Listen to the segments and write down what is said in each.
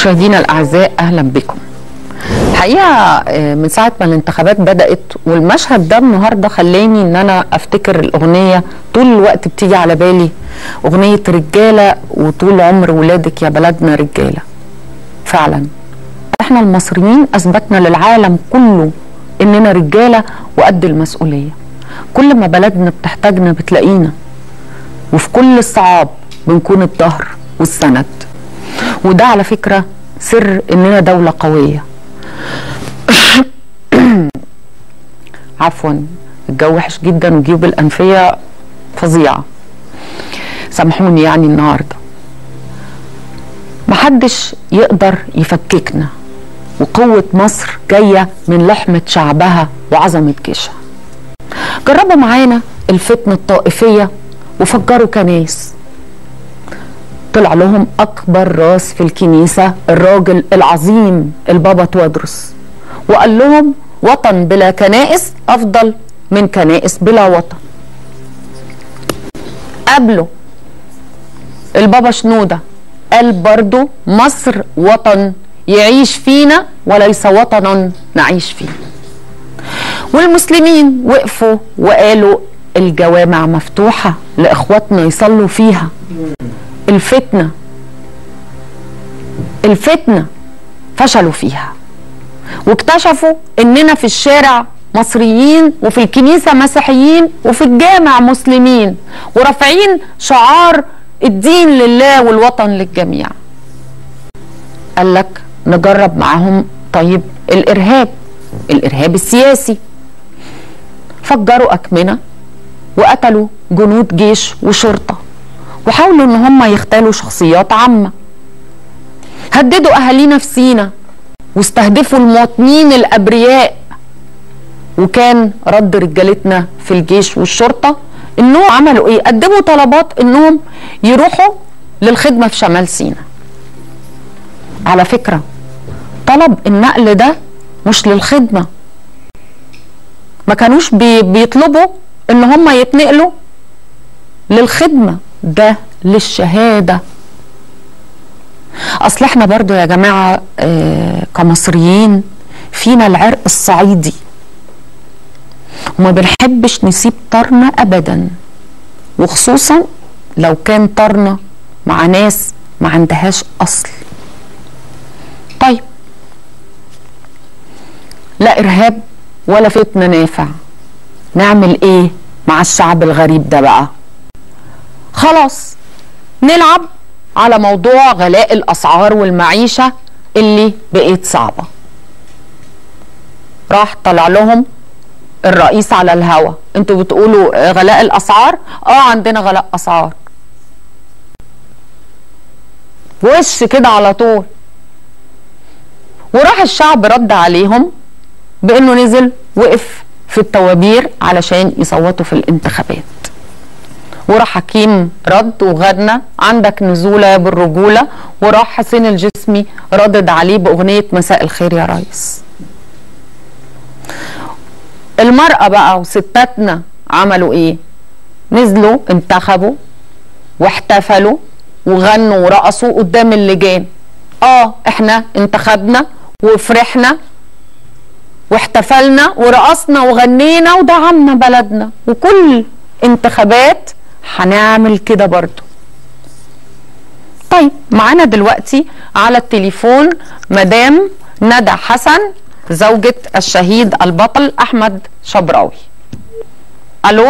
مشاهدينا الاعزاء اهلا بكم الحقيقه من ساعه ما الانتخابات بدات والمشهد ده النهارده خلاني ان انا افتكر الاغنيه طول الوقت بتيجي على بالي اغنيه رجاله وطول عمر ولادك يا بلدنا رجاله فعلا احنا المصريين اثبتنا للعالم كله اننا رجاله وقد المسؤوليه كل ما بلدنا بتحتاجنا بتلاقينا وفي كل الصعاب بنكون الظهر والسند وده على فكرة سر اننا دولة قوية عفوا الجو وحش جدا وجيوب الأنفية فظيعة سامحوني يعني النهاردة محدش يقدر يفككنا وقوة مصر جاية من لحمة شعبها وعظمة جيشها جربوا معانا الفتنة الطائفية وفجروا كنايس طلع لهم اكبر راس في الكنيسه الراجل العظيم البابا توادرس وقال لهم وطن بلا كنائس افضل من كنائس بلا وطن قبله البابا شنوده قال برضو مصر وطن يعيش فينا وليس وطنا نعيش فيه والمسلمين وقفوا وقالوا الجوامع مفتوحه لاخواتنا يصلوا فيها الفتنة الفتنة فشلوا فيها واكتشفوا اننا في الشارع مصريين وفي الكنيسة مسيحيين وفي الجامع مسلمين ورافعين شعار الدين لله والوطن للجميع قال لك نجرب معاهم طيب الارهاب الارهاب السياسي فجروا اكمنه وقتلوا جنود جيش وشرطه وحاولوا ان هم يختالوا شخصيات عامة هددوا اهالينا في سينا واستهدفوا المواطنين الابرياء وكان رد رجالتنا في الجيش والشرطة انهم عملوا ايه قدموا طلبات انهم يروحوا للخدمة في شمال سينا على فكرة طلب النقل ده مش للخدمة ما كانوش بي بيطلبوا ان هم يتنقلوا للخدمه ده للشهاده اصل احنا برضو يا جماعه آه كمصريين فينا العرق الصعيدي وما بنحبش نسيب طرنا ابدا وخصوصا لو كان طرنا مع ناس ما عندهاش اصل طيب لا ارهاب ولا فتنه نافع نعمل ايه مع الشعب الغريب ده بقى خلاص نلعب على موضوع غلاء الاسعار والمعيشه اللي بقت صعبه راح طلع لهم الرئيس على الهوا انتوا بتقولوا غلاء الاسعار اه عندنا غلاء اسعار وش كده على طول وراح الشعب رد عليهم بانه نزل وقف في الطوابير علشان يصوتوا في الانتخابات وراح حكيم رد وغنى عندك نزولة بالرجولة وراح حسين الجسمي ردد عليه بأغنية مساء الخير يا ريس المرأة بقى وستاتنا عملوا ايه نزلوا انتخبوا واحتفلوا وغنوا ورقصوا قدام اللجان اه احنا انتخبنا وفرحنا واحتفلنا ورقصنا وغنينا ودعمنا بلدنا وكل انتخابات هنعمل كده برضو طيب معانا دلوقتي على التليفون مدام ندى حسن زوجة الشهيد البطل أحمد شبراوي ألو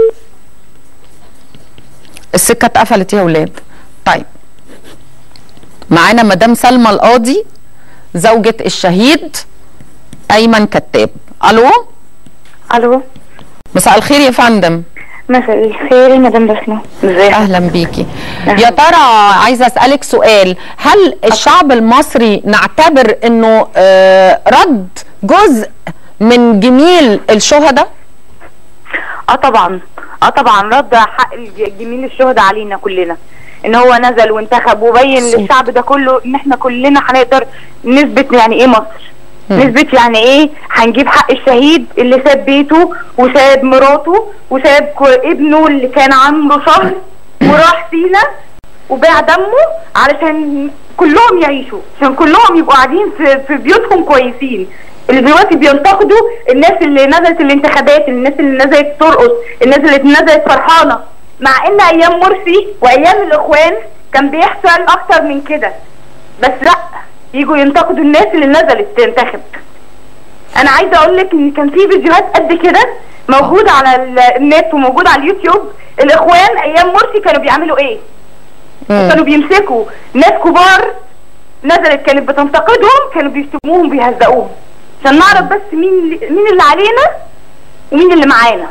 السكة اتقفلت يا ولاد طيب معانا مدام سلمى القاضي زوجة الشهيد أيمن كتاب ألو الو مساء الخير يا فندم مساء الخير يا مدام بسمة ازيك اهلا بيكي أهلاً. يا ترى عايزه اسالك سؤال هل الشعب المصري نعتبر انه آه، رد جزء من جميل الشهداء اه طبعا اه طبعا رد حق الج- جميل الشهداء علينا كلنا ان هو نزل وانتخب وبين صح. للشعب ده كله ان احنا كلنا هنقدر نثبت يعني ايه مصر نثبت يعني ايه هنجيب حق الشهيد اللي ساب بيته وساب مراته وساب كو- ابنه اللي كان عمره شهر وراح سينا وباع دمه علشان كلهم يعيشوا عشان كلهم يبقوا قاعدين في, في بيوتهم كويسين اللي دلوقتي بينتقدوا الناس اللي نزلت الانتخابات الناس اللي نزلت ترقص الناس اللي نزلت فرحانه مع ان ايام مرسي وايام الاخوان كان بيحصل اكتر من كده بس لا يجوا ينتقدوا الناس اللي نزلت تنتخب انا عايزه اقول لك ان كان في فيديوهات قد كده موجوده على ال- النت وموجوده على اليوتيوب الاخوان ايام مرسي كانوا بيعملوا ايه مم. كانوا بيمسكوا ناس كبار نزلت كانت بتنتقدهم كانوا بيشتموهم بيهزقوهم عشان نعرف بس مين اللي مين اللي علينا ومين اللي معانا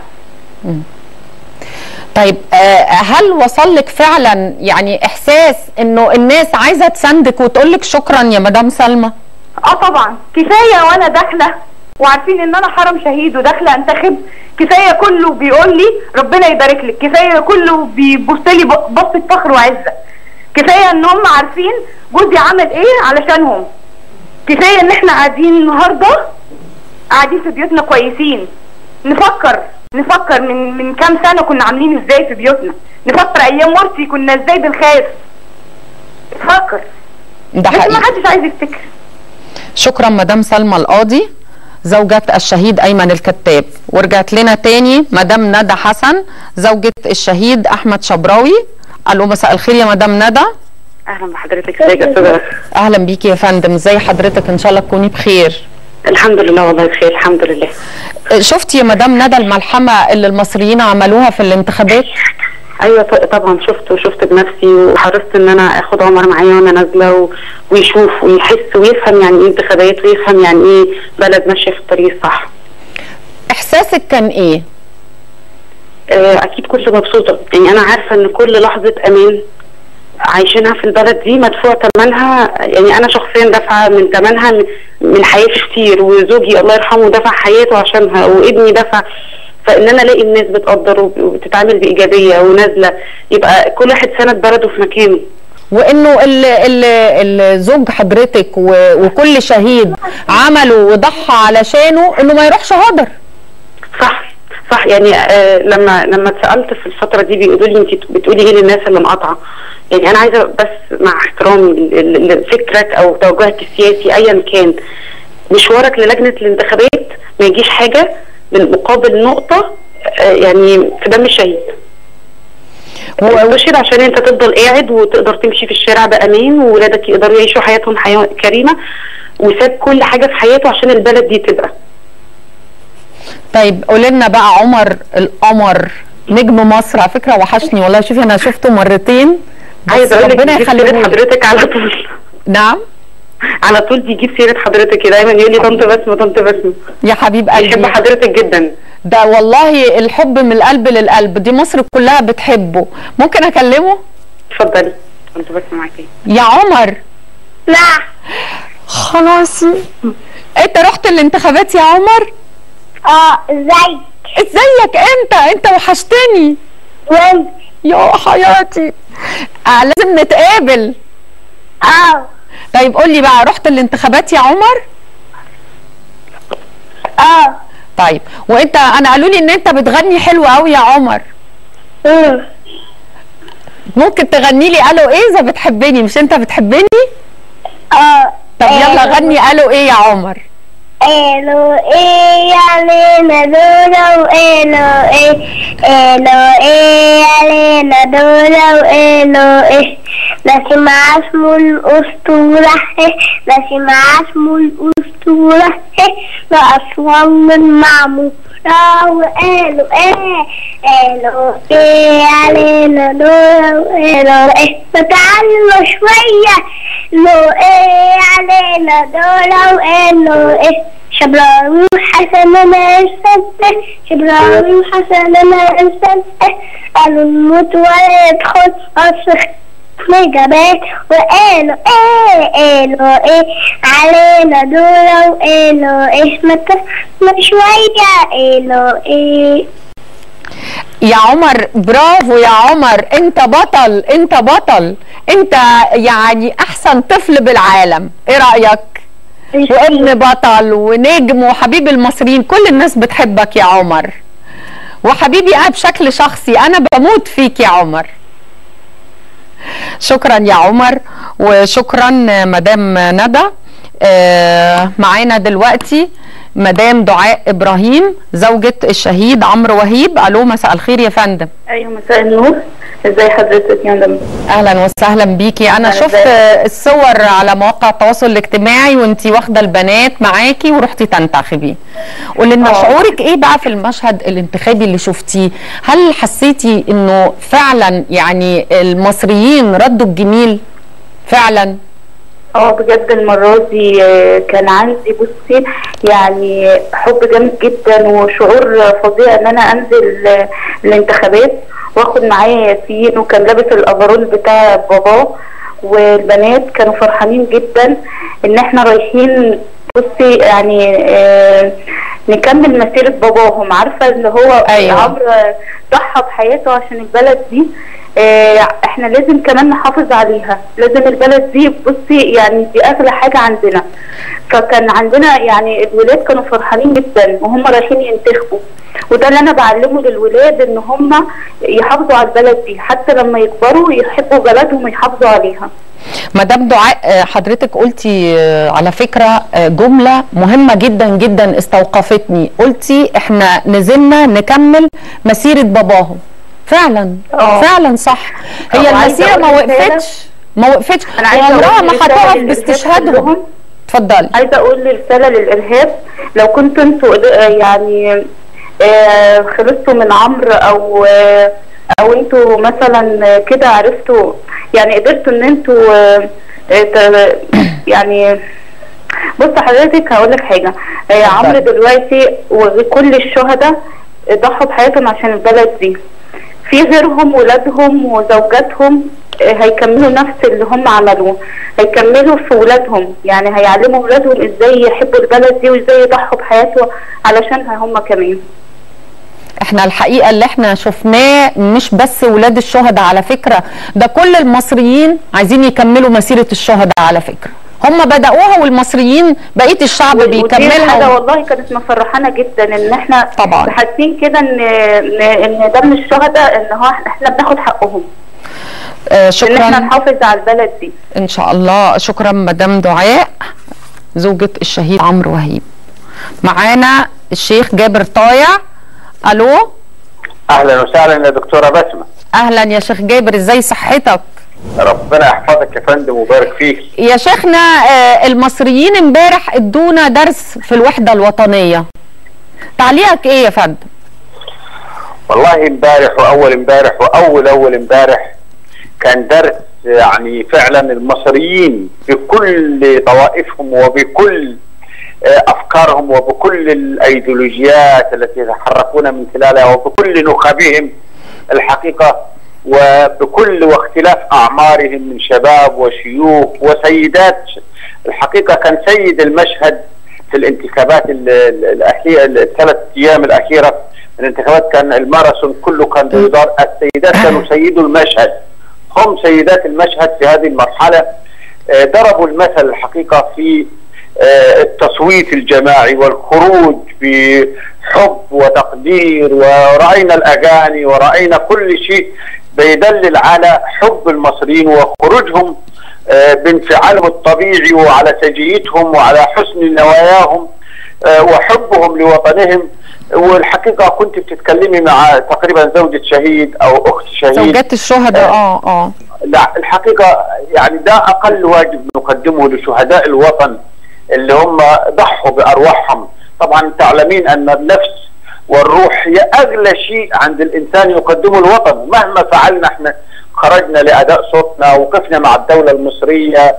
طيب آه، هل وصل لك فعلا يعني احساس انه الناس عايزه تساندك وتقول لك شكرا يا مدام سلمى اه طبعا كفايه وانا داخله وعارفين ان انا حرم شهيد وداخله انتخب كفايه كله بيقول لي ربنا يبارك لك كفايه كله بيبص لي ب- بصه فخر وعزه كفايه ان هم عارفين جوزي عمل ايه علشانهم كفايه ان احنا قاعدين النهارده قاعدين في بيوتنا كويسين نفكر نفكر من من كام سنه كنا عاملين ازاي في بيوتنا نفكر ايام مرسي كنا ازاي بنخاف نفكر ده بس ما حقيقي حدش عايز يفتكر شكرا مدام سلمى القاضي زوجة الشهيد أيمن الكتاب ورجعت لنا تاني مدام ندى حسن زوجة الشهيد أحمد شبراوي ألو مساء الخير يا مدام ندى اهلا بحضرتك ازيك يا استاذه أهلا بيكي يا فندم ازي حضرتك إن شاء الله تكوني بخير الحمد لله والله بخير الحمد لله شفتي يا مدام ندى الملحمة اللي المصريين عملوها في الانتخابات ايوه ط- طبعا شفت وشفت بنفسي وحرصت ان انا اخد عمر معايا وانا نازله و... ويشوف ويحس ويفهم يعني ايه انتخابات ويفهم يعني ايه بلد ماشيه في الطريق الصح إحساسك كان إيه؟ آه، اكيد كنت مبسوطه يعني انا عارفه ان كل لحظه امان عايشينها في البلد دي مدفوع ثمنها يعني انا شخصيا دافعه من ثمنها من- من حياتي كتير وزوجي الله يرحمه دفع حياته عشانها وابني دفع فان انا الاقي الناس بتقدر وب- وبتتعامل بايجابيه ونازله يبقى كل واحد سند بلده في مكانه وانه ال- ال- الزوج حضرتك و- وكل شهيد عمله وضحى علشانه انه ما يروحش هدر صح صح يعني آه لما لما اتسالت في الفتره دي بيقولوا لي انت بتقولي ايه للناس اللي مقاطعه يعني انا عايزه بس مع احترامي ل- ل- لفكرك او توجهك السياسي ايا كان مشوارك للجنه الانتخابات ما يجيش حاجه بالمقابل نقطه آه يعني في دم الشهيد وبشير عشان انت تفضل قاعد وتقدر تمشي في الشارع بامان وولادك يقدروا يعيشوا حياتهم حياه كريمه وساب كل حاجه في حياته عشان البلد دي تبقى طيب قولي لنا بقى عمر القمر نجم مصر على فكره وحشني والله شوفي انا شفته مرتين بس عايزه اقول لك ربنا بيجيب سيره يخليه حضرتك على طول نعم على طول بيجيب سيره حضرتك دايما يقول لي طنط بسمه طنط بسمه يا حبيب بيحب قلبي حضرتك جدا ده والله الحب من القلب للقلب دي مصر كلها بتحبه ممكن اكلمه اتفضلي طنط بسمه معاكي يا عمر لا خلاص انت رحت الانتخابات يا عمر اه ازاي ازيك انت انت وحشتني وين يا حياتي آه لازم نتقابل اه طيب قول لي بقى رحت الانتخابات يا عمر اه طيب وانت انا قالوا لي ان انت بتغني حلو قوي يا عمر امم ممكن تغني لي قالوا ايه اذا بتحبني مش انت بتحبني اه طب يلا غني قالوا ايه يا عمر قالوا ايه علينا دولة وقالوا ايه قالوا ايه علينا دولة وقالوا ايه ناسي مع اسمه الأسطورة ايه ناسي مع اسمه الأسطورة ايه ده أسوان من معمورة وقالوا ايه قالوا ايه علينا دولة وقالوا ايه فتعلوا شوية لو ايه علينا دولة وقالوا ايه شبراوي وحسن ما يرسل شبراوي وحسن ما يرسل قالوا نموت ولا يدخل أصخ مجابات وقالوا ايه قالوا ايه علينا دولة وقالوا ايه ما شوية قالوا ايه يا عمر برافو يا عمر انت بطل انت بطل انت يعني احسن طفل بالعالم ايه رأيك وابن بطل ونجم وحبيب المصريين كل الناس بتحبك يا عمر وحبيبي انا بشكل شخصي انا بموت فيك يا عمر شكرا يا عمر وشكرا مدام ندى آه، معانا دلوقتي مدام دعاء ابراهيم زوجة الشهيد عمرو وهيب الو مساء الخير يا فندم ايوه مساء النور ازي حضرتك يا مدام اهلا وسهلا بيكي انا أهلا شفت بيك. الصور على مواقع التواصل الاجتماعي وانتي واخده البنات معاكي ورحتي تنتخبي قولي لنا آه. شعورك ايه بقى في المشهد الانتخابي اللي شفتيه هل حسيتي انه فعلا يعني المصريين ردوا الجميل فعلا اه بجد المرة دي آه، كان عندي بصي يعني حب جامد جدا وشعور فظيع ان انا انزل آه، الانتخابات واخد معايا ياسين وكان لابس الافرول بتاع باباه والبنات كانوا فرحانين جدا ان احنا رايحين بصي يعني آه نكمل مسيرة باباهم عارفة اللي هو أيوة. عمرو ضحى بحياته عشان البلد دي آه، احنا لازم كمان نحافظ عليها لازم البلد دي بصي يعني دي اغلى حاجة عندنا فكان عندنا يعني الولاد كانوا فرحانين جدا وهم رايحين ينتخبوا وده اللي انا بعلمه للولاد ان هم يحافظوا على البلد دي حتى لما يكبروا يحبوا بلدهم ويحافظوا عليها مدام دعاء آه، حضرتك قلتي آه، على فكرة آه، جملة مهمة جدا جدا استوقفتني قلتي احنا نزلنا نكمل مسيرة باباهم فعلا آه. فعلا صح هي آه، وعايزة المسيرة ما أقول رسالة. وقفتش ما وقفتش أنا عايزة وعمرها أقول ما رسالة هتقف للإرهاب باستشهادهم كلهم. اتفضلي عايزه اقول رساله للارهاب لو كنتوا انتوا آه، يعني آه، خلصتوا من عمرو او آه، او انتوا مثلا كده عرفتوا يعني قدرتوا ان انتوا آه، آه، ت- يعني بص حضرتك هقول لك حاجه آه، عمرو دلوقتي وكل الشهداء ضحوا بحياتهم عشان البلد دي في غيرهم ولادهم وزوجاتهم آه، هيكملوا نفس اللي هم عملوه هيكملوا في ولادهم يعني هيعلموا ولادهم ازاي يحبوا البلد دي وازاي يضحوا بحياتهم علشانها هم كمان احنا الحقيقه اللي احنا شفناه مش بس ولاد الشهداء على فكره ده كل المصريين عايزين يكملوا مسيره الشهداء على فكره هم بداوها والمصريين بقيه الشعب ودي حاجه بيكملها والله كانت مفرحانا جدا ان احنا طبعاً. حاسين كده ان ان ان ده من الشهداء ان هو احنا بناخد حقهم آه ان احنا شكرا نحافظ على البلد دي ان شاء الله شكرا مدام دعاء زوجة الشهيد عمرو وهيب معانا الشيخ جابر طايع الو اهلا وسهلا يا دكتوره بسمه اهلا يا شيخ جابر ازاي صحتك ربنا يحفظك يا فندم ويبارك فيك يا شيخنا آه، المصريين امبارح ادونا درس في الوحدة الوطنية تعليقك ايه يا فندم والله امبارح واول امبارح واول اول امبارح كان درس يعني فعلا المصريين بكل طوائفهم وبكل آه، افكارهم وبكل الايديولوجيات التي يتحركون من خلالها وبكل نخبهم الحقيقه وبكل واختلاف اعمارهم من شباب وشيوخ وسيدات الحقيقه كان سيد المشهد في الانتخابات ال- ال- الاخيره الثلاث ايام الاخيره من الانتخابات كان الماراثون كله كان بيدار السيدات كانوا سيدوا المشهد هم سيدات المشهد في هذه المرحله آه، ضربوا المثل الحقيقه في آه، التصويت الجماعي والخروج بحب وتقدير ورأينا الأغاني ورأينا كل شيء بيدلل على حب المصريين وخروجهم آه، بانفعالهم الطبيعي وعلى سجيتهم وعلى حسن نواياهم آه، وحبهم لوطنهم والحقيقة كنت بتتكلمي مع تقريبا زوجة شهيد أو أخت شهيد زوجات الشهداء اه اه لا الحقيقة يعني ده أقل واجب نقدمه لشهداء الوطن اللي هم ضحوا بأرواحهم طبعا تعلمين أن النفس والروح هي أغلى شيء عند الإنسان يقدمه الوطن مهما فعلنا احنا خرجنا لأداء صوتنا وقفنا مع الدولة المصرية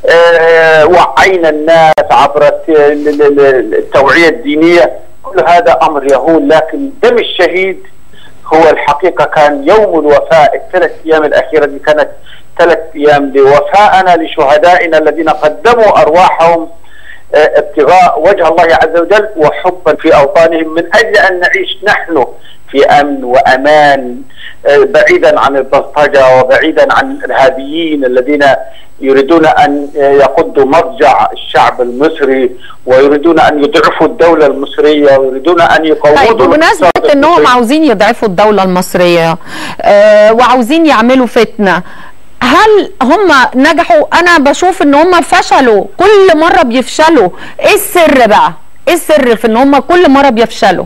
آه، وعينا الناس عبر الت- ال- ال- ال- التوعية الدينية كل هذا أمر يهول لكن دم الشهيد هو الحقيقة كان يوم الوفاء الثلاث أيام الأخيرة دي كانت ثلاث أيام لوفاءنا لشهدائنا الذين قدموا أرواحهم آه، ابتغاء وجه الله عز وجل وحبا في أوطانهم من أجل أن نعيش نحن في أمن وأمان آه، بعيدا عن البلطجة وبعيدا عن الإرهابيين الذين يريدون أن آه، يقضوا مضجع الشعب المصري ويريدون أن يضعفوا الدولة المصرية ويريدون أن يقوضوا طيب بمناسبة الاقتصاد انهم المصري. عاوزين يضعفوا الدولة المصرية آه وعاوزين يعملوا فتنة هل هم نجحوا انا بشوف ان هم فشلوا كل مره بيفشلوا ايه السر بقى ايه السر في ان هم كل مره بيفشلوا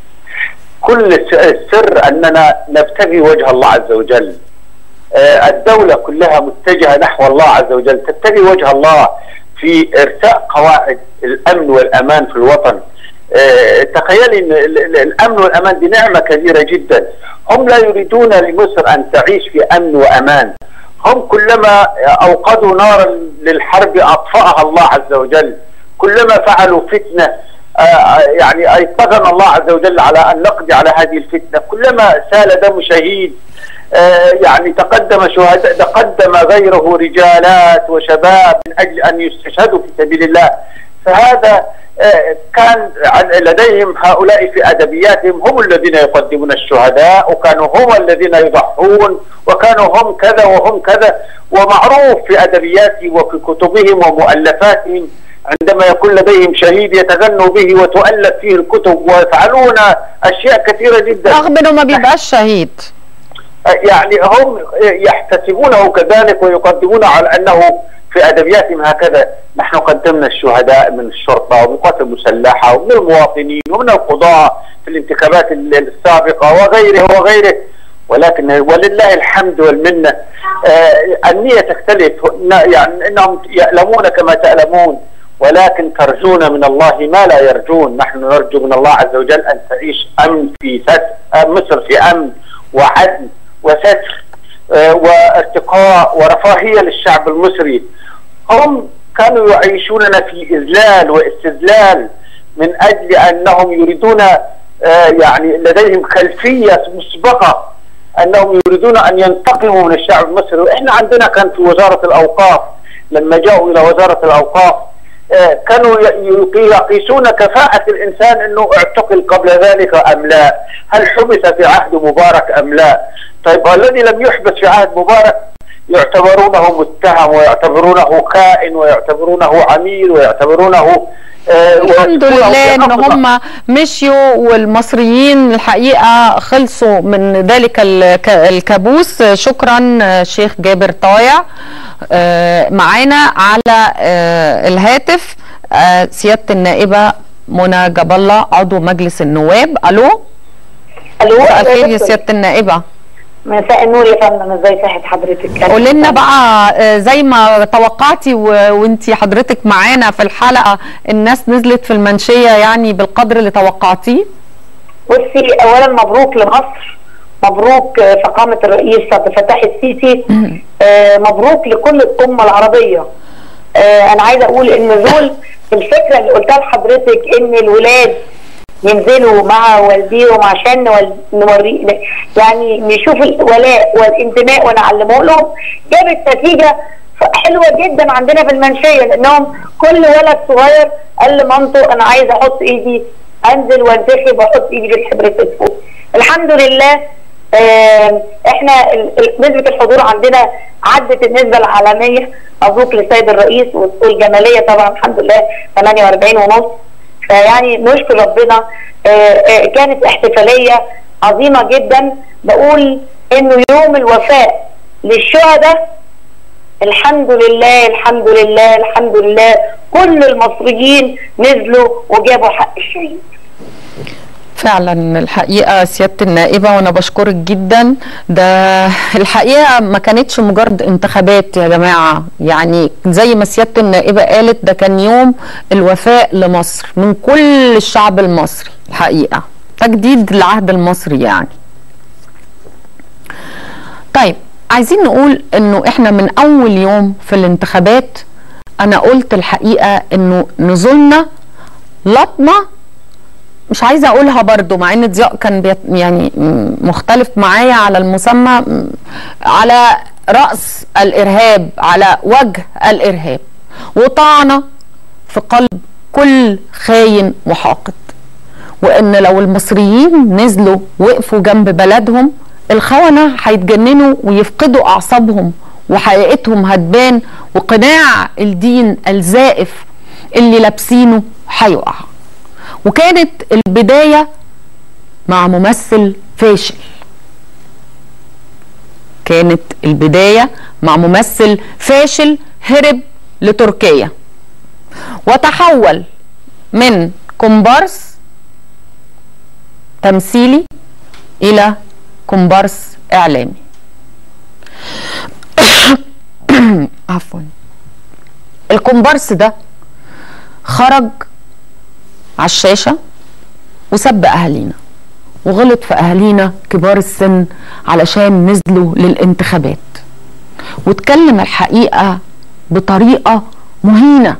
كل الس- السر اننا نبتغي وجه الله عز وجل آه، الدولة كلها متجهة نحو الله عز وجل تبتغي وجه الله في إرساء قواعد الأمن والأمان في الوطن آه، تخيلي أن ال- ال- الأمن والأمان دي نعمة كبيرة جدا هم لا يريدون لمصر أن تعيش في أمن وأمان هم كلما أوقدوا نارا للحرب أطفأها الله عز وجل كلما فعلوا فتنة آه، يعني ايقظنا الله عز وجل على ان نقضي على هذه الفتنه، كلما سال دم شهيد آه، يعني تقدم شهداء تقدم غيره رجالات وشباب من اجل ان يستشهدوا في سبيل الله، فهذا آه، كان عن- لديهم هؤلاء في ادبياتهم هم الذين يقدمون الشهداء وكانوا هم الذين يضحون وكانوا هم كذا وهم كذا ومعروف في ادبياتهم وفي كتبهم ومؤلفاتهم عندما يكون لديهم شهيد يتغنوا به وتؤلف فيه الكتب ويفعلون اشياء كثيره جدا رغم انه ما بيبقاش شهيد يعني هم يحتسبونه كذلك ويقدمون على انه في ادبياتهم هكذا نحن قدمنا الشهداء من الشرطه ومن القوات المسلحه ومن المواطنين ومن القضاه في الانتخابات السابقه وغيره وغيره ولكن ولله الحمد والمنه آه النيه تختلف يعني انهم يألمون كما تألمون ولكن ترجون من الله ما لا يرجون نحن نرجو من الله عز وجل ان تعيش امن في ستر مصر في امن وعدل وستر آه وارتقاء ورفاهيه للشعب المصري هم كانوا يعيشوننا في اذلال واستذلال من اجل انهم يريدون آه يعني لديهم خلفيه مسبقه انهم يريدون ان ينتقموا من الشعب المصري واحنا عندنا كان في وزاره الاوقاف لما جاءوا الى وزاره الاوقاف آه كانوا يقيسون كفاءة الإنسان أنه اعتقل قبل ذلك أم لا هل حبس في عهد مبارك أم لا طيب الذي لم يحبس في عهد مبارك يعتبرونه متهم ويعتبرونه خائن ويعتبرونه عميل ويعتبرونه آه الحمد لله ان هم مشيوا والمصريين الحقيقه خلصوا من ذلك الكابوس شكرا شيخ جابر طايع آه معانا على آه الهاتف سياده النائبه منى جاب الله عضو مجلس النواب الو الو مساء الخير يا سياده النائبه مساء النور يا فندم ازاي صحه حضرتك قولي لنا بقى زي ما توقعتي وانت حضرتك معانا في الحلقه الناس نزلت في المنشيه يعني بالقدر اللي توقعتيه بصي اولا مبروك لمصر مبروك فخامه الرئيس عبد الفتاح السيسي آه مبروك لكل الامه العربيه آه انا عايزه اقول ان دول الفكره اللي قلتها لحضرتك ان الولاد ينزلوا مع والديهم عشان نوري يعني نشوف الولاء والانتماء ونعلمه لهم جابت نتيجه حلوه جدا عندنا في المنشيه لانهم كل ولد صغير قال لمامته انا عايز احط ايدي انزل وانتخب واحط ايدي في الحبر الاسود الحمد لله اه احنا نسبه الحضور عندنا عدت النسبه العالميه مبروك للسيد الرئيس والجماليه طبعا الحمد لله 48 ونص فيعني نشكر ربنا آآ آآ كانت احتفاليه عظيمه جدا بقول انه يوم الوفاء للشهداء الحمد لله الحمد لله الحمد لله كل المصريين نزلوا وجابوا حق الشهيد فعلا الحقيقه سياده النائبه وانا بشكرك جدا ده الحقيقه ما كانتش مجرد انتخابات يا جماعه يعني زي ما سياده النائبه قالت ده كان يوم الوفاء لمصر من كل الشعب المصري الحقيقه تجديد العهد المصري يعني طيب عايزين نقول انه احنا من اول يوم في الانتخابات انا قلت الحقيقه انه نزولنا لطمه مش عايزه اقولها برضو مع ان ضياء كان بيت يعني مختلف معايا على المسمى على راس الارهاب على وجه الارهاب وطعنه في قلب كل خاين وحاقد وان لو المصريين نزلوا وقفوا جنب بلدهم الخونه هيتجننوا ويفقدوا اعصابهم وحقيقتهم هتبان وقناع الدين الزائف اللي لابسينه هيقع وكانت البداية مع ممثل فاشل كانت البداية مع ممثل فاشل هرب لتركيا وتحول من كومبارس تمثيلي الى كومبارس اعلامي عفوا الكومبارس ده خرج على الشاشه وسب اهالينا وغلط في اهالينا كبار السن علشان نزلوا للانتخابات واتكلم الحقيقه بطريقه مهينه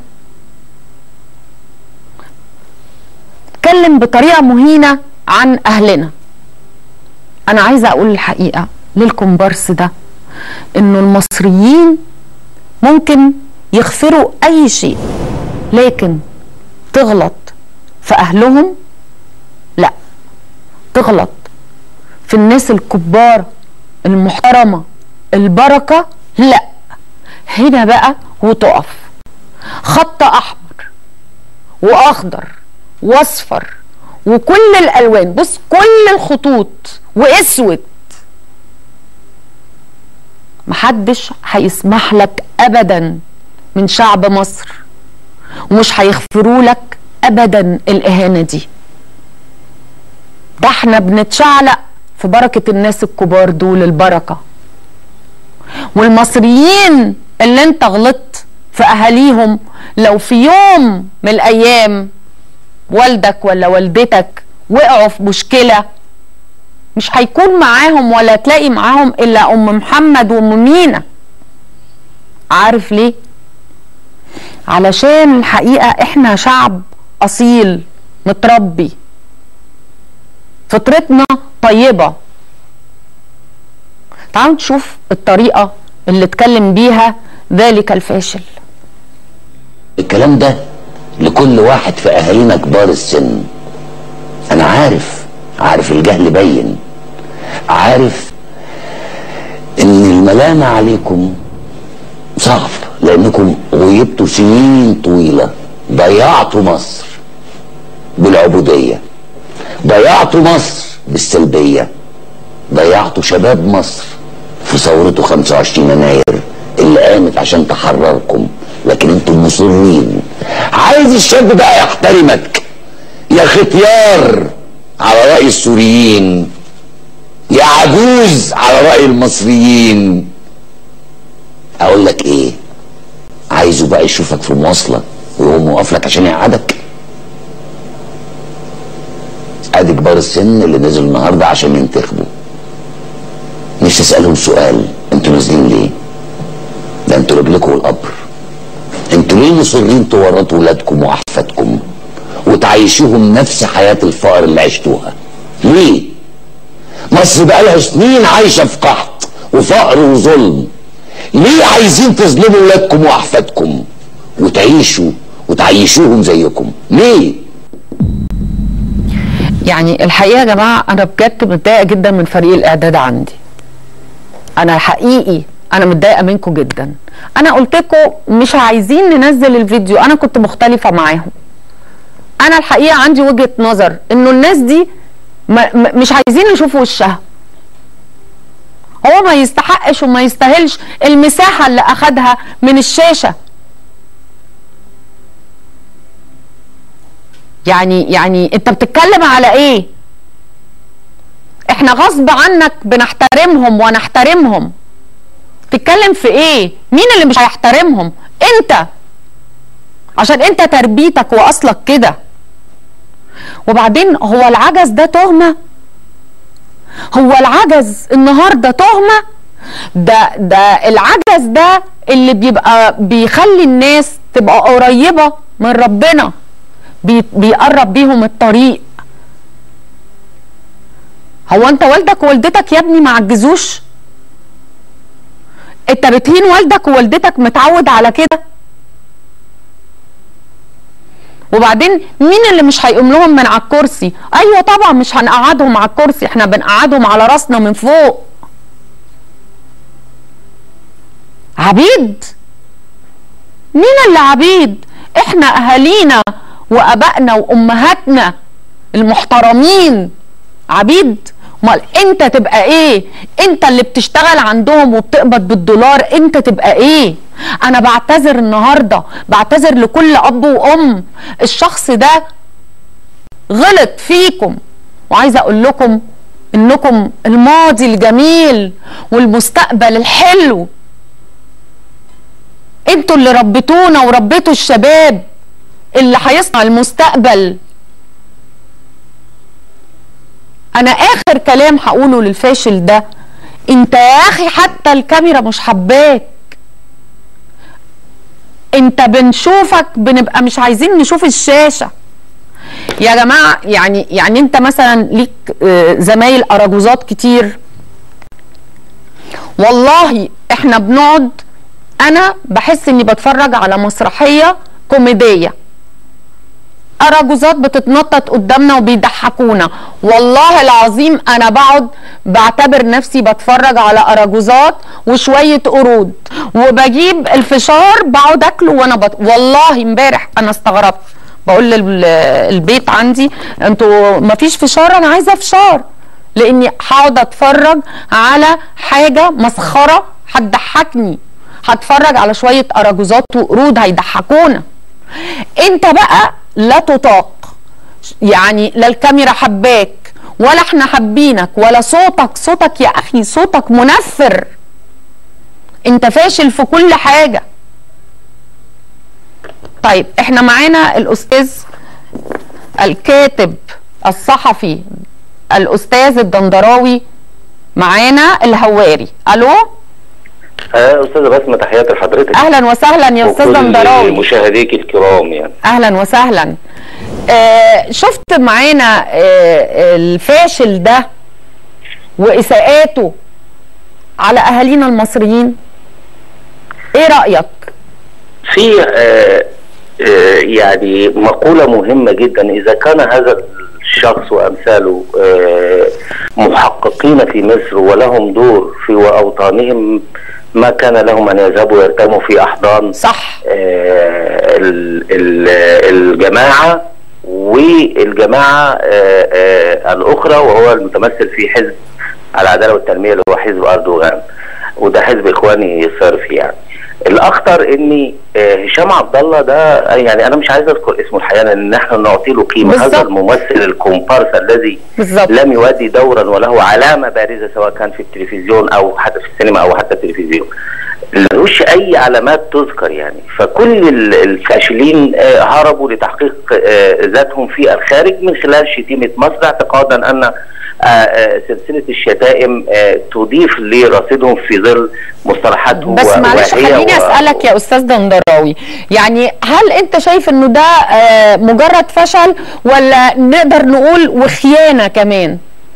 اتكلم بطريقه مهينه عن اهلنا انا عايزه اقول الحقيقه للكومبارس ده انه المصريين ممكن يغفروا اي شيء لكن تغلط في اهلهم لا تغلط في الناس الكبار المحترمه البركه لا هنا بقى وتقف خط احمر واخضر واصفر وكل الالوان بص كل الخطوط واسود محدش هيسمح لك ابدا من شعب مصر ومش هيغفروا لك ابدا الاهانه دي ده احنا بنتشعلق في بركه الناس الكبار دول البركه والمصريين اللي انت غلطت في اهاليهم لو في يوم من الايام والدك ولا والدتك وقعوا في مشكله مش هيكون معاهم ولا تلاقي معاهم الا ام محمد وام مينا عارف ليه علشان الحقيقه احنا شعب اصيل متربي فطرتنا طيبه تعالوا نشوف الطريقه اللي اتكلم بيها ذلك الفاشل الكلام ده لكل واحد في اهالينا كبار السن انا عارف عارف الجهل باين عارف ان الملامة عليكم صعب لانكم غيبتوا سنين طويلة ضيعتوا مصر بالعبودية ضيعتوا مصر بالسلبية ضيعتوا شباب مصر في ثورته 25 يناير اللي قامت عشان تحرركم لكن انتم مصرين عايز الشاب بقى يحترمك يا ختيار على رأي السوريين يا عجوز على رأي المصريين اقول لك ايه عايزه بقى يشوفك في مواصلة ويقوم واقف لك عشان يقعدك ادي كبار السن اللي نزلوا النهارده عشان ينتخبوا مش تسألهم سؤال انتوا نازلين ليه ده انتوا رجلكم القبر انتوا ليه مصرين تورطوا ولادكم واحفادكم وتعيشوهم نفس حياة الفقر اللي عشتوها ليه مصر بقالها سنين عايشة في قحط وفقر وظلم ليه عايزين تظلموا ولادكم واحفادكم وتعيشوا وتعيشوهم زيكم ليه يعني الحقيقه يا جماعه انا بجد متضايقه جدا من فريق الاعداد عندي انا حقيقي انا متضايقه منكم جدا انا قلت لكم مش عايزين ننزل الفيديو انا كنت مختلفه معاهم انا الحقيقه عندي وجهه نظر انه الناس دي ما ما- مش عايزين يشوفوا وشها هو ما يستحقش وما يستاهلش المساحه اللي اخدها من الشاشه يعني يعني انت بتتكلم على ايه احنا غصب عنك بنحترمهم ونحترمهم تتكلم في ايه مين اللي مش هيحترمهم انت عشان انت تربيتك واصلك كده وبعدين هو العجز ده تهمه هو العجز النهارده تهمه ده ده العجز ده اللي بيبقى بيخلي الناس تبقى قريبه من ربنا بي بيقرب بيهم الطريق هو انت والدك ووالدتك يا ابني ما عجزوش انت بتهين والدك ووالدتك متعود على كده وبعدين مين اللي مش هيقوم لهم من على الكرسي ايوه طبعا مش هنقعدهم على الكرسي احنا بنقعدهم على راسنا من فوق عبيد مين اللي عبيد احنا اهالينا وابائنا وامهاتنا المحترمين عبيد امال انت تبقى ايه انت اللي بتشتغل عندهم وبتقبض بالدولار انت تبقى ايه انا بعتذر النهارده بعتذر لكل اب وام الشخص ده غلط فيكم وعايزه اقول لكم انكم الماضي الجميل والمستقبل الحلو انتوا اللي ربيتونا وربيتوا الشباب اللي هيصنع المستقبل انا اخر كلام هقوله للفاشل ده انت يا اخي حتى الكاميرا مش حباك انت بنشوفك بنبقى مش عايزين نشوف الشاشه يا جماعه يعني يعني انت مثلا ليك آه، زمايل اراجوزات كتير والله احنا بنقعد انا بحس اني بتفرج على مسرحيه كوميديه اراجوزات بتتنطط قدامنا وبيضحكونا والله العظيم انا بقعد بعتبر نفسي بتفرج على اراجوزات وشويه قرود وبجيب الفشار بقعد اكله وانا بط... والله امبارح انا استغربت بقول للبيت عندي انتوا مفيش فشار انا عايزه فشار لاني هقعد اتفرج على حاجه مسخره هتضحكني هتفرج على شويه اراجوزات وقرود هيضحكونا انت بقى لا تطاق يعني لا الكاميرا حباك ولا احنا حابينك ولا صوتك صوتك يا اخي صوتك منفر انت فاشل في كل حاجه طيب احنا معانا الاستاذ الكاتب الصحفي الاستاذ الدندراوي معانا الهواري الو آه استاذه بسمه تحياتي لحضرتك اهلا وسهلا يا استاذ وكل دندراوي مشاهديك الكرام يعني اهلا وسهلا آه شفت معانا آه الفاشل ده واساءاته على اهالينا المصريين ايه رايك في آه آه يعني مقوله مهمه جدا اذا كان هذا الشخص وامثاله آه محققين في مصر ولهم دور في اوطانهم ما كان لهم ان يذهبوا يرتموا في احضان صح آه ال- ال- الجماعه والجماعه آه آه الاخرى وهو المتمثل في حزب العداله والتنميه اللي هو حزب اردوغان وده حزب اخواني صرف يعني الاخطر ان آه، هشام عبد الله ده يعني انا مش عايز اذكر اسمه الحقيقه لان احنا نعطي له قيمه بالظبط. هذا الممثل الكومبارس الذي بالظبط لم يؤدي دورا وله علامه بارزه سواء كان في التلفزيون او حتى في السينما او حتى التلفزيون ملوش اي علامات تذكر يعني فكل ال- الفاشلين آه، هربوا لتحقيق آه، ذاتهم في الخارج من خلال شتيمه مصر اعتقادا ان آه، آه، سلسله الشتائم آه، تضيف لرصيدهم في ظل مصطلحاتهم بس و- معلش وهي خليني و- اسالك يا استاذ دندراوي يعني هل انت شايف انه ده آه، مجرد فشل ولا نقدر نقول وخيانه كمان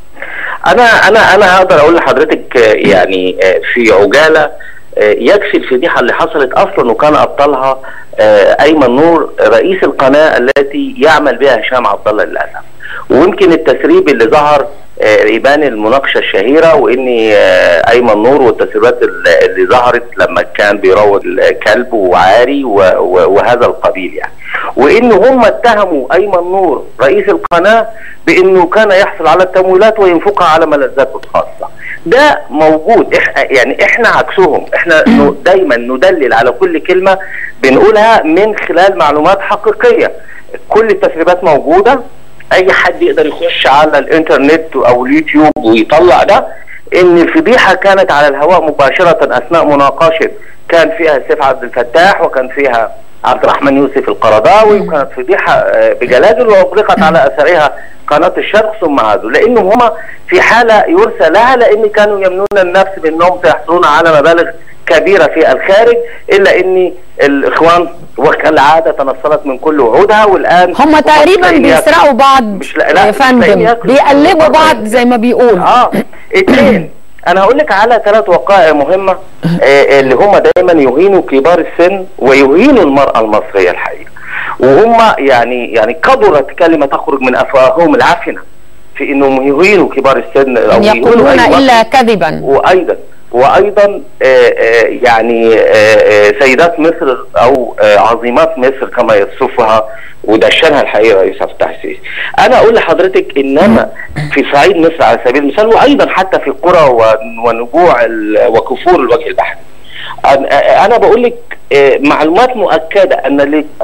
انا انا انا هقدر اقول لحضرتك آه، يعني آه، في عجاله آه، يكفي الفضيحه اللي حصلت اصلا وكان ابطالها آه، ايمن نور رئيس القناه التي يعمل بها هشام عبد الله للاسف ويمكن التسريب اللي ظهر آه، يبان المناقشه الشهيره وان آه، ايمن نور والتسريبات اللي اللي ظهرت لما كان بيروج كلب وعاري و- و- وهذا القبيل يعني وان هم اتهموا ايمن نور رئيس القناه بانه كان يحصل على التمويلات وينفقها على ملذاته الخاصه ده موجود إح يعني احنا عكسهم احنا ن- دايما ندلل على كل كلمه بنقولها من خلال معلومات حقيقيه كل التسريبات موجوده اي حد يقدر يخش على الانترنت او اليوتيوب ويطلع ده ان الفضيحه كانت على الهواء مباشره اثناء مناقشه كان فيها سيف عبد الفتاح وكان فيها عبد الرحمن يوسف القرضاوي وكانت فضيحه آه، بجلاجل واطلقت على اثرها قناه الشرق ثم عادوا لانهم هما في حاله يرثى لها لان كانوا يمنون النفس بانهم سيحصلون على مبالغ كبيره في الخارج الا ان الاخوان وكالعاده تنصلت من كل وعودها والان هم تقريبا مش لاقيين بيسرقوا بعض مش لا- لا، يا مش لاقيين فندم ياكلوا. بيقلبوا بعض زي ما بيقولوا اه اثنين انا هقول لك على ثلاث وقائع مهمه آه اللي هم دايما يهينوا كبار السن ويهينوا المراه المصريه الحقيقه وهم يعني يعني كبرت كلمه تخرج من افواههم العفنه في انهم يهينوا كبار السن او يقولون يهينوا أي الا مصري. كذبا وايضا وايضا آه، آه، يعني آه، آه، سيدات مصر او آه، عظيمات مصر كما يصفها ودشنها الحقيقه رئيس عبد الفتاح السيسي. انا اقول لحضرتك انما في صعيد مصر على سبيل المثال وايضا حتى في القرى ون- ونجوع ال- وكفور الوجه البحري. أنا- انا بقول لك آه، معلومات مؤكده ان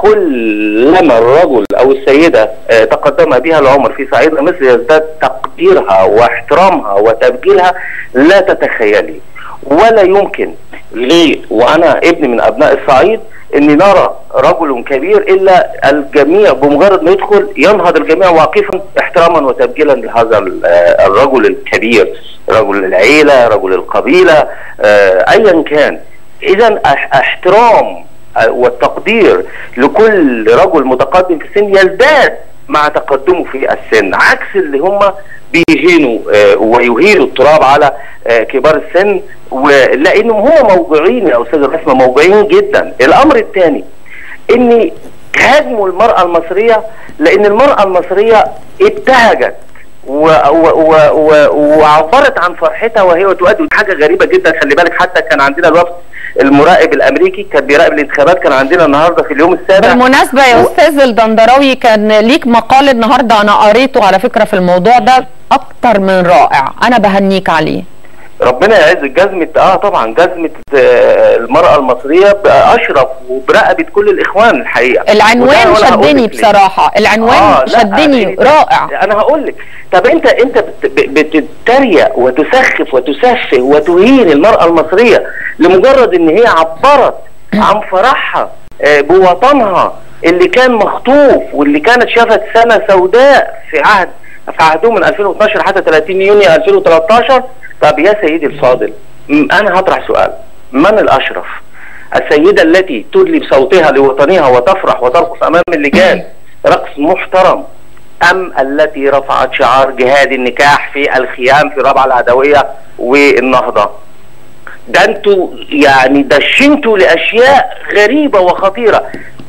لكلما الرجل او السيده آه، تقدم بها العمر في صعيد مصر يزداد تقديرها واحترامها وتبجيلها لا تتخيلي ولا يمكن لي وانا ابن من ابناء الصعيد ان نرى رجل كبير الا الجميع بمجرد ما يدخل ينهض الجميع واقفا احتراما وتبجيلا لهذا ال- آه، الرجل الكبير رجل العيله رجل القبيله آه، ايا كان اذا اح- احترام آه، والتقدير لكل رجل متقدم في السن يزداد مع تقدمه في السن عكس اللي هم بيهينوا آه، ويهينوا التراب على آه، كبار السن ولانهم هم موجوعين يا استاذ الرسمه موجوعين جدا الامر الثاني ان هاجموا المراه المصريه لان المراه المصريه ابتهجت و و و و وعبرت عن فرحتها وهي تؤدي حاجه غريبه جدا خلي بالك حتى كان عندنا الوفد المراقب الامريكي كان بيراقب الانتخابات كان عندنا النهارده في اليوم السابع بالمناسبة يا و- أستاذ الدندراوي كان ليك مقال النهاردة أنا قريته على فكرة في الموضوع ده أكتر من رائع أنا بهنيك عليه ربنا يعز جزمة اه طبعا جزمة آه المرأة المصرية بأشرف وبرقبة كل الإخوان الحقيقة وده العنوان وأنا هقول شدني لك ليه. بصراحة العنوان لا، شدني يعني رائع انا هقول لك طب انت انت بت- ب- بتتريق وتسخف وتسفه وتهين المراه المصريه لمجرد ان هي عبرت عن فرحها آه، بوطنها اللي كان مخطوف واللي كانت شافت سنه سوداء في عهد في عهدهم من 2012 حتى 30 يونيو 2013 طب يا سيدي الفاضل م- انا هطرح سؤال من الاشرف السيده التي تدلي بصوتها لوطنها وتفرح وترقص امام اللجان رقص محترم ام التي رفعت شعار جهاد النكاح في الخيام في رابعه العدويه والنهضه ده انتوا يعني دشنتوا لاشياء غريبه وخطيره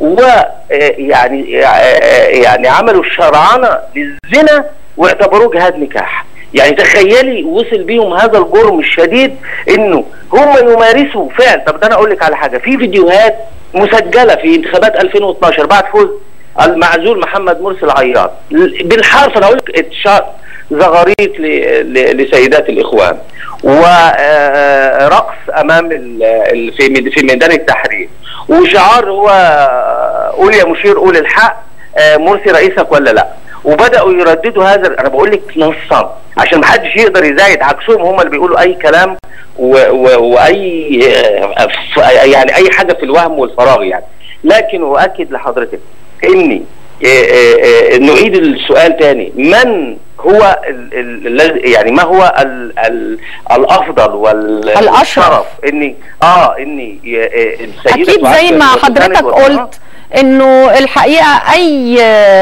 ويعني يعني عملوا الشرعنه للزنا واعتبروه جهاد نكاح يعني تخيلي وصل بيهم هذا الجرم الشديد انه هم يمارسوا فعل طب ده انا اقول لك على حاجه في فيديوهات مسجله في انتخابات 2012 بعد فوز المعزول محمد مرسي العياط بالحرف انا اقول لك اتشار زغاريت ل- ل- لسيدات الاخوان ورقص امام ال- ال- في ميد- في ميدان التحرير وشعار هو قول يا مشير قول الحق آه، مرسي رئيسك ولا لا وبداوا يرددوا هذا انا بقول لك نصا عشان ما حدش يقدر يزايد عكسهم هم اللي بيقولوا اي كلام و و واي آه، ف- يعني اي حاجه في الوهم والفراغ يعني لكن اؤكد لحضرتك اني آه، آه، آه، نعيد السؤال تاني من هو ال- ال- الذي يعني ما هو ال ال الافضل الأشرف. والشرف اني اه اني ي- آه، السيده اكيد زي تعبر ما وتساند حضرتك وطنها. قلت انه الحقيقه اي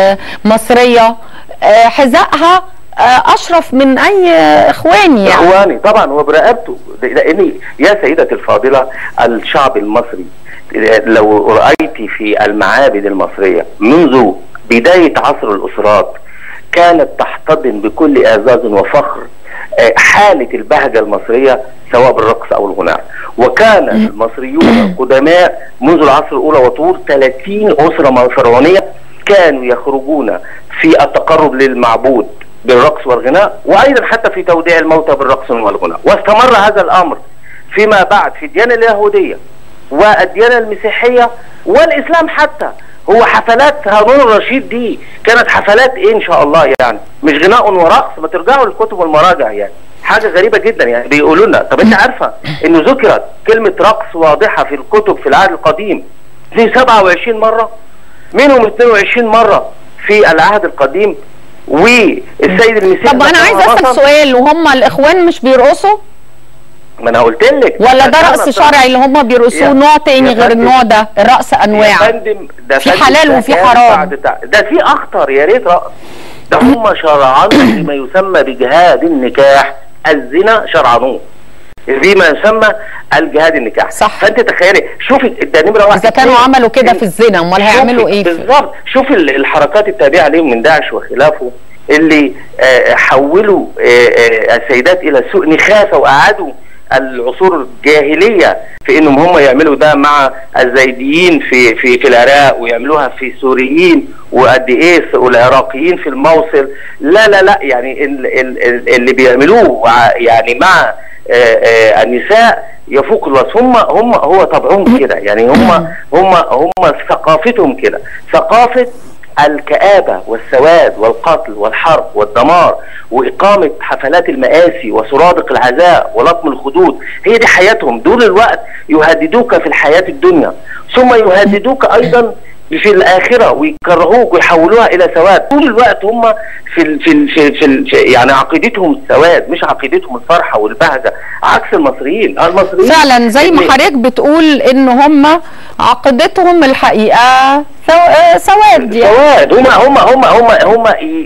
مصريه آه، حذائها آه، اشرف من اي اخواني يعني اخواني طبعا وبرقبته لاني يا سيدتي الفاضله الشعب المصري لو رايت في المعابد المصريه منذ بدايه عصر الاسرات كانت تحتضن بكل اعزاز وفخر آه، حاله البهجه المصريه سواء بالرقص او الغناء وكان المصريون القدماء منذ العصر الاولى وطول 30 اسره فرعونيه كانوا يخرجون في التقرب للمعبود بالرقص والغناء وايضا حتى في توديع الموتى بالرقص والغناء واستمر هذا الامر فيما بعد في الديانه اليهوديه والديانه المسيحيه والاسلام حتى هو حفلات هارون الرشيد دي كانت حفلات ايه ان شاء الله يعني مش غناء ورقص ما ترجعوا للكتب والمراجع يعني حاجه غريبه جدا يعني بيقولوا لنا طب انت عارفه انه ذكرت كلمه رقص واضحه في الكتب في العهد القديم في 27 مره منهم 22 مره في العهد القديم والسيد المسيح طب انا عايز اسال سؤال وهم الاخوان مش بيرقصوا ما انا قلت لك ولا ده أنا رقص طبعاً- شرعي اللي هم بيرقصوه يا- نوع تاني يا غير فندم- النوع ده الرقص يا انواع فندم ده في فندم حلال ده وفي كان حرام. بعد تع- ده في اخطر يا ريت رقص ده هم شرعنوا بما يسمى بجهاد النكاح الزنا شرعنوه بما يسمى الجهاد النكاح صح. فانت تخيلي شوفي ده نمره واحد اذا كانوا اتنين، عملوا كده في الزنا امال هيعملوا شوفي- ايه في- بالظبط شوف ال- الحركات التابعه ليهم من داعش وخلافه اللي آه، حولوا آه، آه، السيدات الى سوق نخاسه وقعدوا العصور الجاهليه في انهم هم يعملوا ده مع الزيديين في في في العراق ويعملوها في السوريين وقد ايه والعراقيين في الموصل لا لا لا يعني ال- ال- ال- اللي بيعملوه ع- يعني مع آه، آه، النساء يفوق الوصف هم هم هو طبعهم كده يعني هم هم هم ثقافتهم كده ثقافه الكآبة والسواد والقتل والحرب والدمار وإقامة حفلات المآسي وسرادق العزاء ولطم الخدود هي دي حياتهم دول الوقت يهددوك في الحياة الدنيا ثم يهددوك أيضا في الآخرة ويكرهوك ويحولوها إلى سواد طول الوقت هم في ال في ال في, ال في, ال في يعني عقيدتهم السواد مش عقيدتهم الفرحة والبهجة عكس المصريين المصريين فعلا زي ما إن- حضرتك بتقول ان هم عقيدتهم الحقيقه سو... آه، سواد يعني سواد هم هم هم هم هم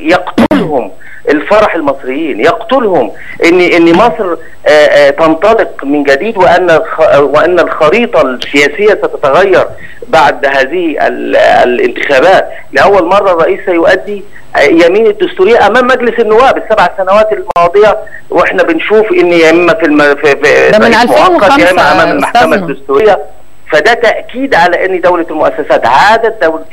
يقتلهم الفرح المصريين يقتلهم ان ان مصر آه، آه، تنطلق من جديد وان الخ- وان الخريطه السياسيه ستتغير بعد هذه ال- الانتخابات لاول مره الرئيس سيؤدي آه، يمين الدستوريه امام مجلس النواب السبع سنوات الماضيه واحنا بنشوف ان يا اما في, الم... في, في ده من رئيس مؤقت 2005 يا اما امام المحكمه أستاذنا. الدستوريه فده تاكيد على ان دوله المؤسسات عادت دوله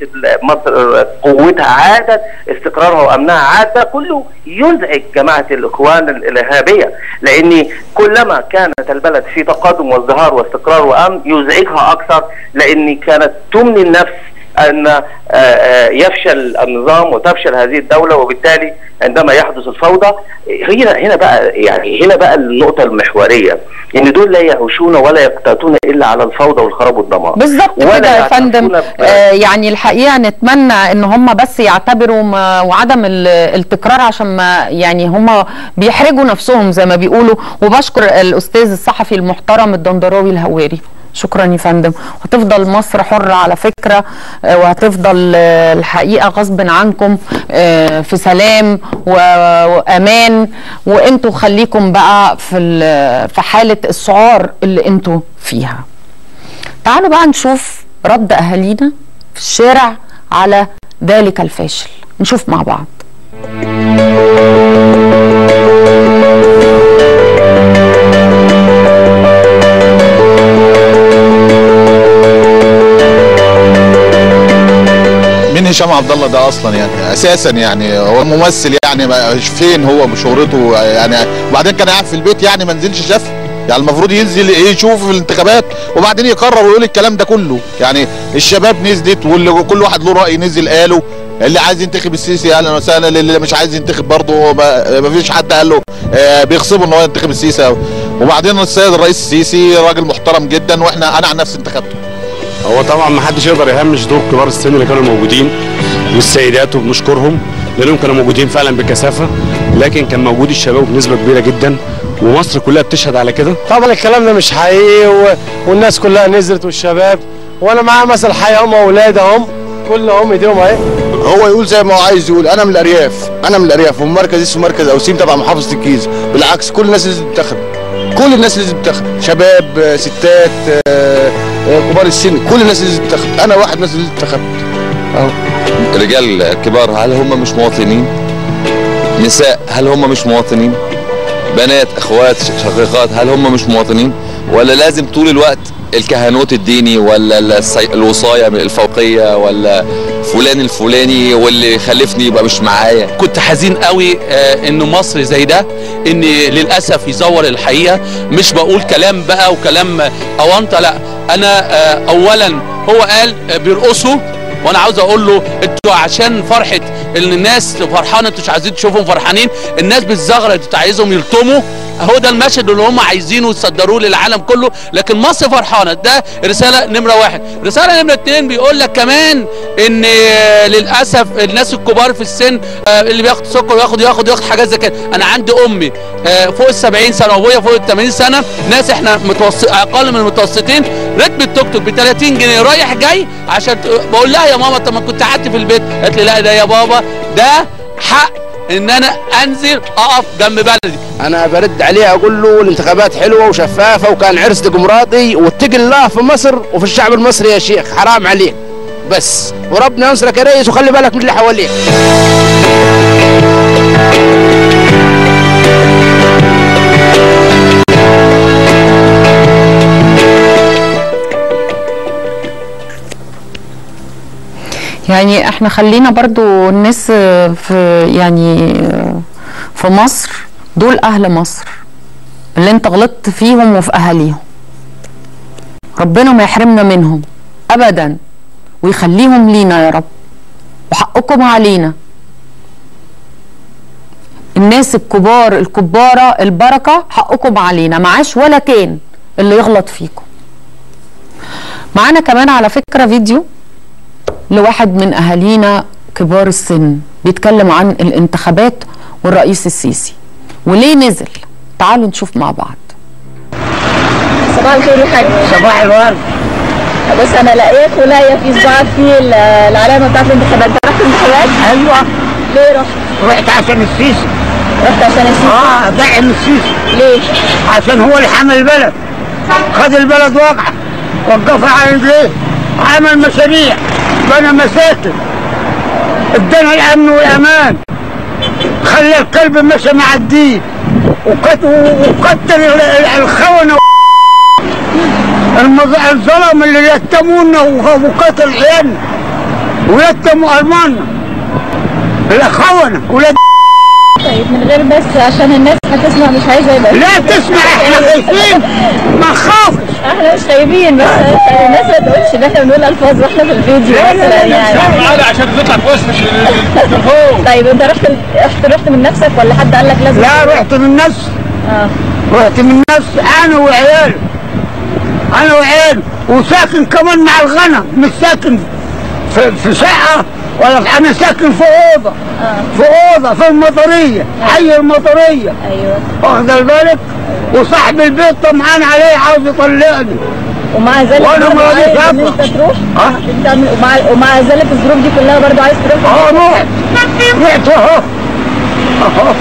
مصر قوتها عادت استقرارها وامنها عاد ده كله يزعج جماعه الاخوان الارهابيه لان كلما كانت البلد في تقدم وازدهار واستقرار وامن يزعجها اكثر لان كانت تمني النفس ان آه، آه، يفشل النظام وتفشل هذه الدوله وبالتالي عندما يحدث الفوضى هنا هنا بقى يعني هنا بقى النقطه المحوريه ان دول لا يعيشون ولا يقتاتون الا على الفوضى والخراب والدمار بالظبط ولا كده يا يعترفون فندم ب- آه يعني الحقيقه نتمنى ان هم بس يعتبروا ما وعدم ال- التكرار عشان ما يعني هم بيحرجوا نفسهم زي ما بيقولوا وبشكر الاستاذ الصحفي المحترم الدندراوي الهواري شكرا يا فندم وهتفضل مصر حرة على فكرة آه، وهتفضل آه، الحقيقة غصب عنكم آه، في سلام و- وأمان وانتوا خليكم بقى في ال- في حالة السعار اللي انتوا فيها تعالوا بقى نشوف رد اهالينا في الشارع على ذلك الفاشل نشوف مع بعض مين هشام عبد الله ده اصلا يعني اساسا يعني هو ممثل يعني ما- فين هو بشهرته يعني وبعدين كان قاعد في البيت يعني ما نزلش شاف يعني المفروض ينزل يشوف في الانتخابات وبعدين يقرر ويقول الكلام ده كله يعني الشباب نزلت واللي كل واحد له راي نزل قاله اللي عايز ينتخب السيسي اهلا وسهلا اللي مش عايز ينتخب برضه ما ما فيش حد قال له آه، بيغصبه ان هو ينتخب السيسي وبعدين السيد الرئيس السيسي راجل محترم جدا واحنا انا عن نفسي انتخبته هو طبعا ما حدش يقدر يهمش دور كبار السن اللي كانوا موجودين والسيدات وبنشكرهم لانهم كانوا موجودين فعلا بكثافه لكن كان موجود الشباب بنسبه كبيره جدا ومصر كلها بتشهد على كده طبعا الكلام ده مش حقيقي و... والناس كلها نزلت والشباب وانا معاه مثل حي هم اولاد اهم كلهم ايديهم اهي هو يقول زي ما هو عايز يقول انا من الارياف انا من الارياف ومركز اسمه مركز اوسيم تبع محافظه الجيزه بالعكس كل الناس لازم تنتخب كل الناس لازم تنتخب شباب آه، ستات آه، آه، كبار السن كل الناس لازم تنتخب انا واحد من الناس اللي انتخبت رجال كبار هل هم مش مواطنين نساء هل هم مش مواطنين بنات اخوات شقيقات هل هم مش مواطنين ولا لازم طول الوقت الكهنوت الديني ولا السي- الوصايه من الفوقيه ولا فلان الفلاني واللي خلفني يبقى مش معايا كنت حزين قوي آه، انه مصر زي ده ان للاسف يزور الحقيقه مش بقول كلام بقى وكلام اونطه لا انا آه، اولا هو قال آه، بيرقصوا وانا عاوز اقول له انتوا عشان فرحه ان الناس فرحانه انتوا مش عايزين تشوفهم فرحانين الناس بتزغرط انتوا عايزهم يلطموا هو ده المشهد اللي هم عايزينه يصدروه للعالم كله لكن مصر فرحانه ده رساله نمره واحد رساله نمره اتنين بيقول لك كمان ان آه، للاسف الناس الكبار في السن آه، اللي بياخد سكر وياخد ياخد ياخد حاجات زي كده انا عندي امي آه، فوق ال 70 سنه وابويا فوق ال 80 سنه ناس احنا متوسط اقل من المتوسطين ركب التوك توك ب 30 جنيه رايح جاي عشان ت- بقول لها يا ماما طب ما كنت قعدت في البيت قالت لي لا ده يا بابا ده حق ان انا انزل اقف جنب بلدي انا برد عليه اقول له الانتخابات حلوه وشفافه وكان عرس ديمقراطي واتقي الله في مصر وفي الشعب المصري يا شيخ حرام عليك بس وربنا ينصرك يا ريس وخلي بالك من اللي حواليك يعني احنا خلينا برضو الناس في يعني في مصر دول اهل مصر اللي انت غلطت فيهم وفي اهاليهم ربنا ما يحرمنا منهم ابدا ويخليهم لينا يا رب وحقكم علينا الناس الكبار الكبارة البركة حقكم علينا معاش ولا كان اللي يغلط فيكم معانا كمان على فكرة فيديو لواحد من أهالينا كبار السن بيتكلم عن الانتخابات والرئيس السيسي وليه نزل تعالوا نشوف مع بعض صباح الخير يا حاج صباح الورد بص انا لقيت ولايه في صباعك في ال- العلامه بتاعت الانتخابات انت رحت الانتخابات؟ ايوه ليه رحت؟ رحت عشان السيسي رحت عشان السيسي؟ اه دعم السيسي ليه؟ عشان هو اللي حمل البلد خد البلد واقعه وقفها على رجليه عمل مشاريع بنى مساكن ادانا الامن والامان خلى الكلب مشى مع الدين وقت- وقتل ال- ال- الخونه المظ- الظلم اللي يتمونا وقتل عيالنا ويتموا الماننا الخونه ولاد طيب من غير بس عشان الناس هتسمع مش عايزه يبقى لا تسمع احنا خايفين ما نخافش احنا مش خايفين بس الناس ما تقولش ان احنا بنقول الفاظ واحنا في الفيديو لا، لا، مثلا لا، يعني تعالى عشان تطلع في وسط التليفون طيب انت رحت رحت رحت من نفسك ولا حد قال لك لازم لا رحت من نفسي اه رحت من نفسي انا وعيالي انا وعيالي وساكن كمان مع الغنم مش ساكن في, في شقه ولا في انا ساكن في اوضه في اوضه في المطريه حي المطريه ايوه واخد بالك وصاحب البيت طمعان عليه عاوز يطلقني ومع ذلك وانا برضه ما عايز راضيش ان اطلع انت تروح اه تعمل ومع ومع ذلك الظروف دي كلها برضه عايز تروح اه رحت رحت اهو اهو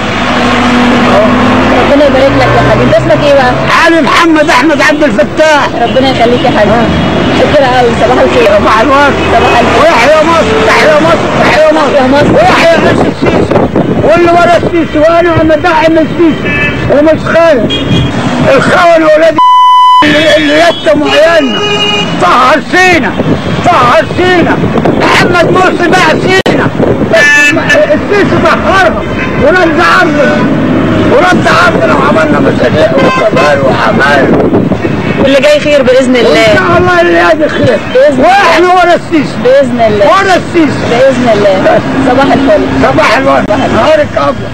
ربنا يبارك لك يا حبيبي انت اسمك ايه بقى؟ علي محمد احمد عبد الفتاح ربنا يخليك يا حبيبي شكرا قوي صباح الخير صباح الورد صباح الخير ويحيى مصر تحيا مصر تحيا تحيا مصر مصر. ويحيى رئيس السيسي واللي ورا السيسي وانا انا داعم السيسي ومش خايف الخونه ولاد اللي اللي يتموا عيالنا طهر سينا طهر سينا محمد مرسي باع سينا بس الم- السيسي طهرها ورد عرضنا ورد عرضنا وعملنا مشاريع وكبار وعمال واللي جاي خير باذن ان الله شاء الله اللي هذا خير بإذن واحنا الله. ورا السيسي باذن الله ورا السيسي باذن الله صباح الفل صباح الورد نهارك ابيض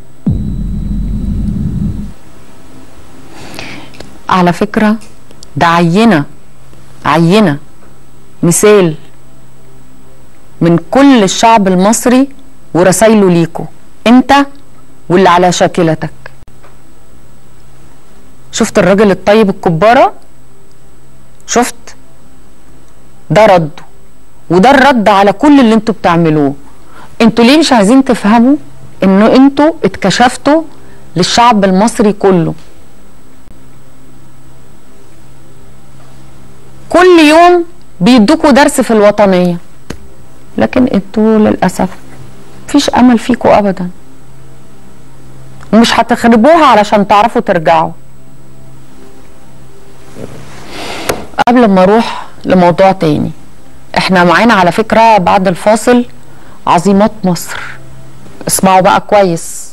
على فكرة ده عينة عينة مثال من كل الشعب المصري ورسايله ليكوا انت واللي على شاكلتك شفت الراجل الطيب الكبارة شفت ده رد وده الرد على كل اللي انتوا بتعملوه انتوا ليه مش عايزين تفهموا انه انتوا اتكشفتوا للشعب المصري كله كل يوم بيدوكوا درس في الوطنية لكن انتوا للأسف مفيش أمل فيكوا أبدا ومش هتخربوها علشان تعرفوا ترجعوا قبل ما اروح لموضوع تاني احنا معانا على فكرة بعد الفاصل عظيمات مصر اسمعوا بقى كويس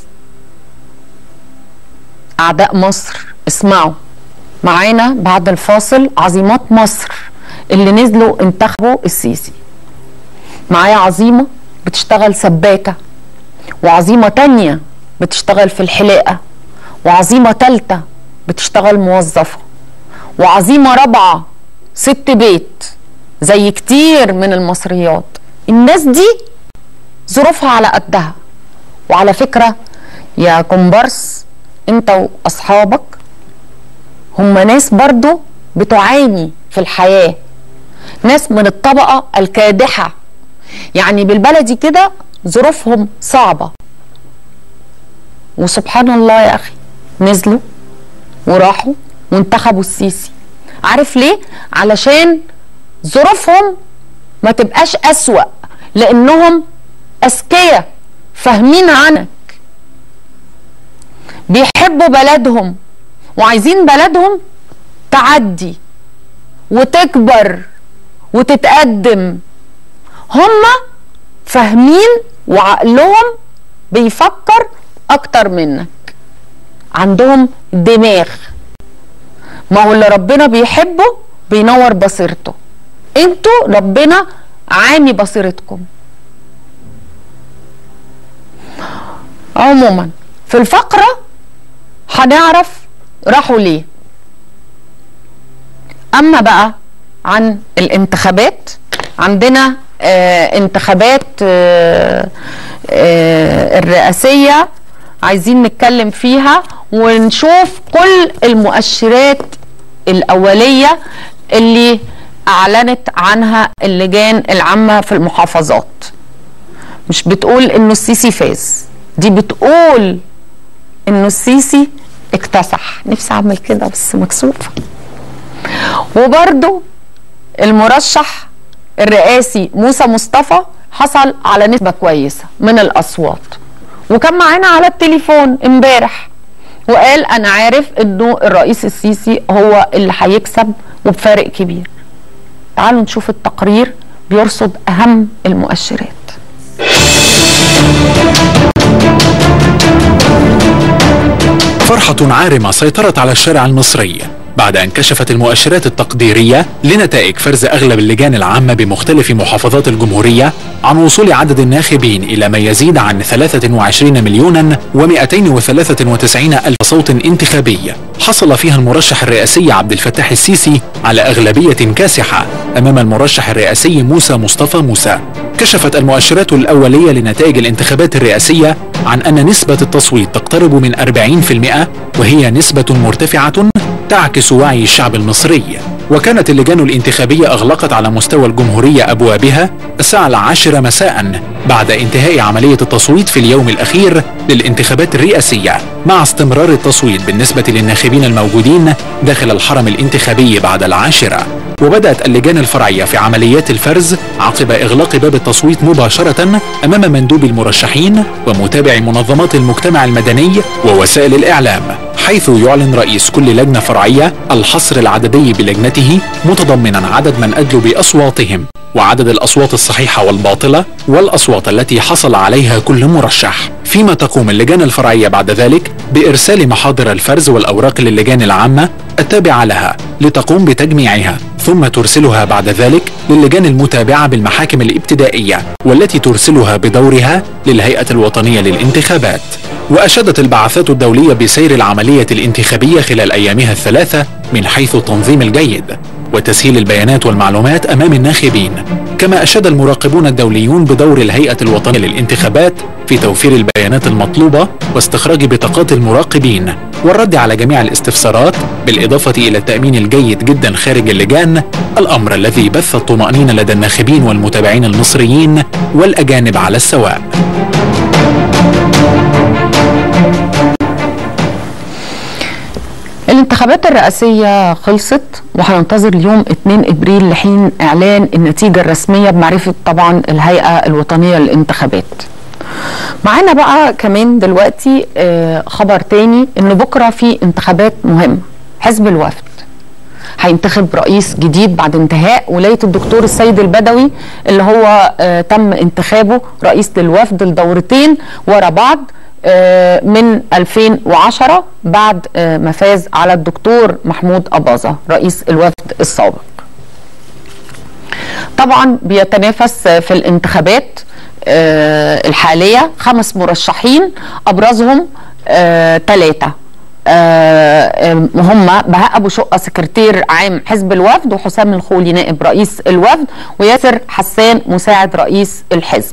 اعداء مصر اسمعوا معانا بعد الفاصل عظيمات مصر اللي نزلوا انتخبوا السيسي معايا عظيمة بتشتغل سباكة وعظيمة تانية بتشتغل في الحلاقة وعظيمة تالتة بتشتغل موظفة وعظيمة رابعة ست بيت زي كتير من المصريات الناس دي ظروفها على قدها وعلى فكرة يا كومبارس انت واصحابك هم ناس برضو بتعاني في الحياة ناس من الطبقة الكادحة يعني بالبلدي كده ظروفهم صعبة وسبحان الله يا أخي نزلوا وراحوا وانتخبوا السيسي عارف ليه؟ علشان ظروفهم ما تبقاش أسوأ لأنهم أذكياء فاهمين عنك بيحبوا بلدهم وعايزين بلدهم تعدي وتكبر وتتقدم هما فاهمين وعقلهم بيفكر اكتر منك عندهم دماغ ما هو اللي ربنا بيحبه بينور بصيرته انتوا ربنا عامي بصيرتكم عموما في الفقرة هنعرف راحوا ليه اما بقى عن الانتخابات عندنا آه انتخابات آه آه الرئاسية عايزين نتكلم فيها ونشوف كل المؤشرات الأولية اللي أعلنت عنها اللجان العامة في المحافظات مش بتقول إنه السيسي فاز دي بتقول إنه السيسي اكتسح نفسي أعمل كده بس مكسوفة وبرضو المرشح الرئاسي موسى مصطفى حصل على نسبة كويسة من الأصوات وكان معانا على التليفون امبارح وقال انا عارف انه الرئيس السيسي هو اللي هيكسب وبفارق كبير تعالوا نشوف التقرير بيرصد اهم المؤشرات فرحة عارمة سيطرت على الشارع المصري بعد أن كشفت المؤشرات التقديرية لنتائج فرز أغلب اللجان العامة بمختلف محافظات الجمهورية عن وصول عدد الناخبين إلى ما يزيد عن 23 مليون و293 ألف صوت انتخابي حصل فيها المرشح الرئاسي عبد الفتاح السيسي على أغلبية كاسحة أمام المرشح الرئاسي موسى مصطفى موسى كشفت المؤشرات الأولية لنتائج الانتخابات الرئاسية عن أن نسبة التصويت تقترب من 40% وهي نسبة مرتفعة تعكس وعي الشعب المصري وكانت اللجان الانتخابية أغلقت على مستوى الجمهورية أبوابها الساعة العاشرة مساء بعد انتهاء عملية التصويت في اليوم الأخير للانتخابات الرئاسية مع استمرار التصويت بالنسبة للناخبين الموجودين داخل الحرم الانتخابي بعد العاشرة وبدأت اللجان الفرعية في عمليات الفرز عقب إغلاق باب التصويت مباشرة أمام مندوب المرشحين ومتابع منظمات المجتمع المدني ووسائل الإعلام حيث يعلن رئيس كل لجنة فرعية الحصر العددي بلجنته متضمنا عدد من أدلوا بأصواتهم وعدد الأصوات الصحيحة والباطلة والأصوات التي حصل عليها كل مرشح فيما تقوم اللجان الفرعية بعد ذلك بإرسال محاضر الفرز والأوراق للجان العامة التابعة لها لتقوم بتجميعها ثم ترسلها بعد ذلك للجان المتابعة بالمحاكم الابتدائية والتي ترسلها بدورها للهيئة الوطنية للانتخابات وأشادت البعثات الدولية بسير العملية الانتخابية خلال أيامها الثلاثة من حيث التنظيم الجيد وتسهيل البيانات والمعلومات أمام الناخبين كما أشاد المراقبون الدوليون بدور الهيئة الوطنية للانتخابات في توفير البيانات المطلوبة واستخراج بطاقات المراقبين والرد على جميع الاستفسارات بالإضافة إلى التأمين الجيد جدا خارج اللجان الأمر الذي بث الطمأنينة لدى الناخبين والمتابعين المصريين والأجانب على السواء الانتخابات الرئاسية خلصت وهننتظر اليوم 2 ابريل لحين اعلان النتيجة الرسمية بمعرفة طبعا الهيئة الوطنية للانتخابات معانا بقى كمان دلوقتي آه، خبر تاني ان بكرة في انتخابات مهمة حزب الوفد هينتخب رئيس جديد بعد انتهاء ولاية الدكتور السيد البدوي اللي هو آه، تم انتخابه رئيس للوفد لدورتين ورا بعض آه، من 2010 بعد آه، ما فاز على الدكتور محمود أباظة رئيس الوفد السابق طبعا بيتنافس في الانتخابات آه، الحالية خمس مرشحين أبرزهم ثلاثة هم بهاء ابو شقه سكرتير عام حزب الوفد وحسام الخولي نائب رئيس الوفد وياسر حسان مساعد رئيس الحزب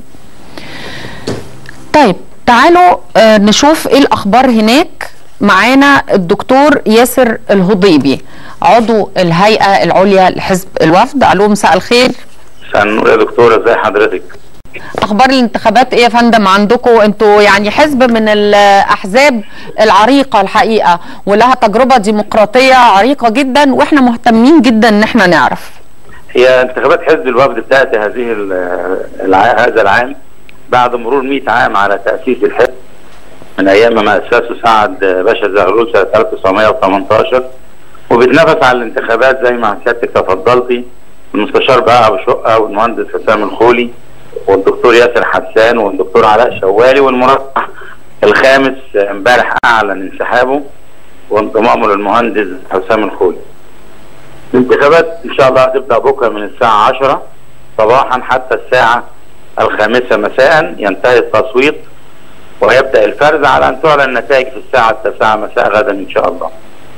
طيب تعالوا آه، نشوف ايه الاخبار هناك معانا الدكتور ياسر الهضيبي عضو الهيئه العليا لحزب الوفد الو مساء الخير مساء النور يا دكتوره ازي حضرتك اخبار الانتخابات ايه يا فندم عندكم انتوا يعني حزب من الاحزاب العريقه الحقيقه ولها تجربه ديمقراطيه عريقه جدا واحنا مهتمين جدا ان احنا نعرف هي انتخابات حزب الوفد بتاتي هذه ال- الع... هذا العام بعد مرور 100 عام على تاسيس الحزب من ايام ما اسسه سعد باشا زغلول سنه 1918 وبتنافس على الانتخابات زي ما سيادتك تفضلتي المستشار بقى ابو شقه والمهندس حسام الخولي والدكتور ياسر حسان والدكتور علاء شوالي والمرشح الخامس امبارح اعلن انسحابه وانضمامه للمهندس حسام الخولي. الانتخابات ان شاء الله هتبدا بكره من الساعه 10 صباحا حتى الساعه الخامسه مساء ينتهي التصويت ويبدا الفرز على ان تعلن النتائج في الساعه التاسعه مساء غدا ان شاء الله.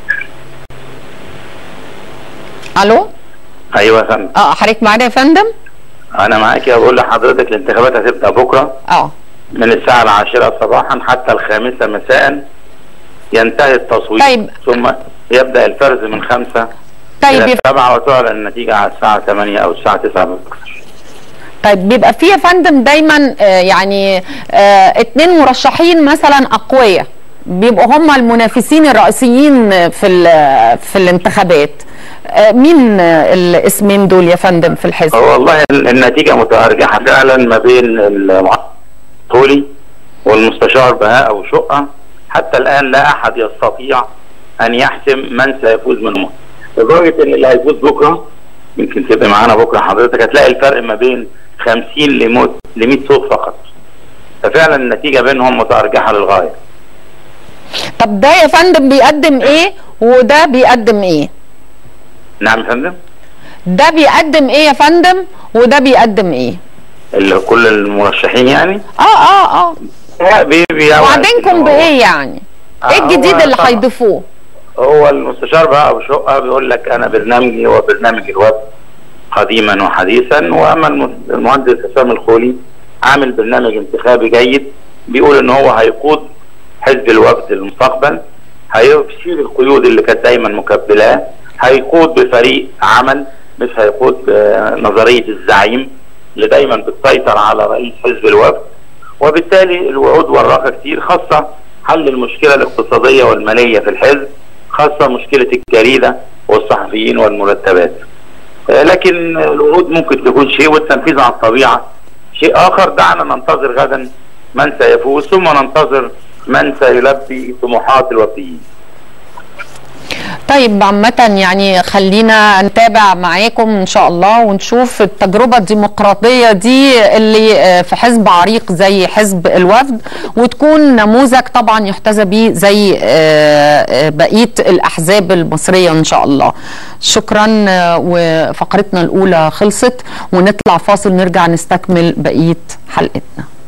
الو ايوه يا فندم اه حضرتك معانا يا فندم انا معاك بقول لحضرتك الانتخابات هتبدا بكره اه من الساعه العاشره صباحا حتى الخامسه مساء ينتهي التصويت طيب. ثم يبدا الفرز من خمسه طيب الى يف- سبعه وتعلن النتيجه على الساعه 8 او الساعه 9 بالظبط. طيب بيبقى في يا فندم دايما آه، يعني آه، اتنين مرشحين مثلا اقوياء بيبقوا هم المنافسين الرئيسيين في ال- في الانتخابات آه، مين آه، الاسمين دول يا فندم في الحزب؟ هو والله ال- النتيجه متارجحه فعلا ما بين المعطولي والمستشار بهاء ابو شقه حتى الان لا احد يستطيع ان يحسم من سيفوز منهم لدرجه ان اللي هيفوز بكره يمكن تبقى معانا بكره حضرتك هتلاقي الفرق ما بين 50 ل 100 صوت فقط ففعلا النتيجه بينهم متارجحه للغايه طب ده يا فندم بيقدم ايه وده بيقدم ايه؟ نعم يا فندم ده بيقدم ايه يا فندم وده بيقدم ايه؟ اللي كل المرشحين يعني اه اه اه لا بي بي وبعدينكم بايه يعني؟ ايه آه، الجديد هو اللي طبعا. هيضيفوه؟ هو المستشار بقى ابو شقه بيقول لك انا برنامجي هو برنامج الوفد قديما وحديثا واما الم- المهندس حسام الخولي عامل برنامج انتخابي جيد بيقول ان هو هيقود حزب الوفد المستقبل هيشيل القيود اللي كانت دايما مكبلاه هيقود بفريق عمل مش هيقود بنظريه الزعيم اللي دايما بتسيطر على رئيس حزب الوفد وبالتالي الوعود وراقه كتير خاصه حل المشكله الاقتصاديه والماليه في الحزب خاصه مشكله الجريده والصحفيين والمرتبات آه، لكن الوعود ممكن تكون شيء والتنفيذ على الطبيعه شيء اخر دعنا ننتظر غدا من سيفوز ثم ننتظر من سيلبي طموحات الوفديين طيب عامة يعني خلينا نتابع معاكم ان شاء الله ونشوف التجربة الديمقراطية دي اللي آه، في حزب عريق زي حزب الوفد وتكون نموذج طبعا يحتذى به زي آه، آه، بقية الاحزاب المصرية ان شاء الله شكرا آه، وفقرتنا الاولى خلصت ونطلع فاصل نرجع نستكمل بقية حلقتنا